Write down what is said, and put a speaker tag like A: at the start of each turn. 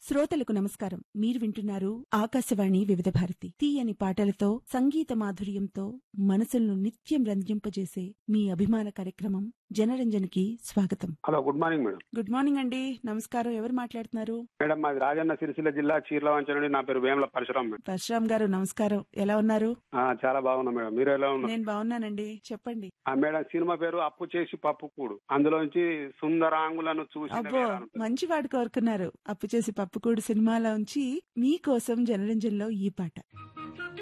A: శ్రోతలకు నమస్కారం మీరు వింటున్నారు ఆకాశవాణి వివిధ భారతి తీయని పాటలతో సంగీత మాధుర్యంతో మనసులను నిత్యం రంజింపజేసే మీ అభిమాన కార్యక్రమం జనరంజన్కి స్వాగతం
B: hello good morning madam
A: good morning అండి నమస్కారం ఎవరు మాట్లాడుతున్నారు
B: మేడం మాది రాజన్న సిరిసిల్ల జిల్లా చీర్లవంచ నుండి నా పేరు వేముల పరశురాం మేడం
A: పరశురామ్ గారు నమస్కారం ఎలా ఉన్నారు
B: ఆ, చాలా బాగున్నా మేడం మీరు ఎలా ఉన్నారు
A: నేను బాగున్నానండి చెప్పండి
B: ఆ మేడం సినిమా పేరు అప్పు చేసి పప్పు కూడు అందులోంచి సుందరాంగులను చూసి
A: అబ్బో మంచి పాట కోరుకున్నారు అప్పు చేసి పప్పుకూడు సినిమాలోంచి మీకోసం జనరంజన్లో ఈ పాట